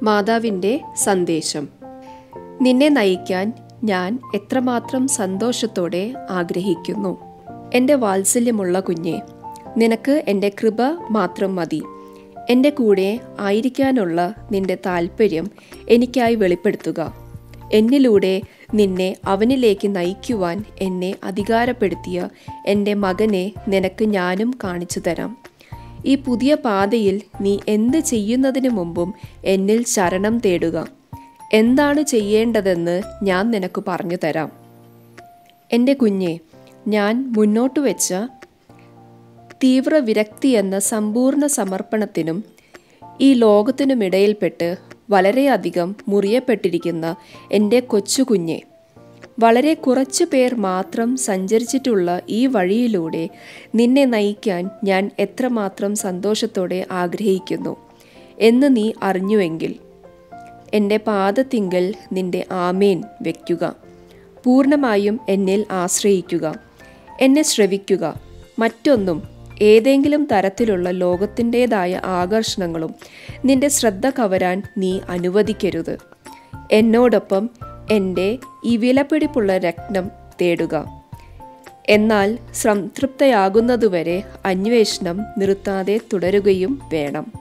മാതാവിൻ്റെ സന്ദേശം നിന്നെ നയിക്കാൻ ഞാൻ എത്രമാത്രം സന്തോഷത്തോടെ ആഗ്രഹിക്കുന്നു എൻ്റെ വാത്സല്യമുള്ള കുഞ്ഞെ നിനക്ക് എൻ്റെ കൃപ മാത്രം മതി എൻ്റെ കൂടെ ആയിരിക്കാനുള്ള നിന്റെ താല്പര്യം എനിക്കായി വെളിപ്പെടുത്തുക എന്നിലൂടെ നിന്നെ അവനിലേക്ക് നയിക്കുവാൻ എന്നെ അധികാരപ്പെടുത്തിയ എൻ്റെ മകനെ നിനക്ക് ഞാനും കാണിച്ചു തരാം ഈ പുതിയ പാതയിൽ നീ എന്ത് ചെയ്യുന്നതിന് മുമ്പും എന്നിൽ ശരണം തേടുക എന്താണ് ചെയ്യേണ്ടതെന്ന് ഞാൻ നിനക്ക് പറഞ്ഞു തരാം എൻ്റെ കുഞ്ഞെ ഞാൻ മുന്നോട്ട് വെച്ച തീവ്ര വിരക്തി എന്ന സമ്പൂർണ്ണ സമർപ്പണത്തിനും ഈ ലോകത്തിനുമിടയിൽപ്പെട്ട് വളരെയധികം മുറിയപ്പെട്ടിരിക്കുന്ന എൻ്റെ കൊച്ചു കുഞ്ഞെ വളരെ കുറച്ചു പേർ മാത്രം സഞ്ചരിച്ചിട്ടുള്ള ഈ വഴിയിലൂടെ നിന്നെ നയിക്കാൻ ഞാൻ എത്രമാത്രം സന്തോഷത്തോടെ ആഗ്രഹിക്കുന്നു എന്ന് നീ അറിഞ്ഞുവെങ്കിൽ എൻ്റെ പാദത്തിങ്കൽ നിന്റെ ആമേൻ വയ്ക്കുക പൂർണ്ണമായും എന്നിൽ ആശ്രയിക്കുക എന്നെ ശ്രവിക്കുക മറ്റൊന്നും ഏതെങ്കിലും തരത്തിലുള്ള ലോകത്തിൻ്റെതായ ആകർഷണങ്ങളും നിന്റെ ശ്രദ്ധ കവരാൻ നീ അനുവദിക്കരുത് എന്നോടൊപ്പം എൻ്റെ ഈ വിലപിടിപ്പുള്ള രത്നം തേടുക എന്നാൽ സംതൃപ്തയാകുന്നതുവരെ അന്വേഷണം നിർത്താതെ തുടരുകയും വേണം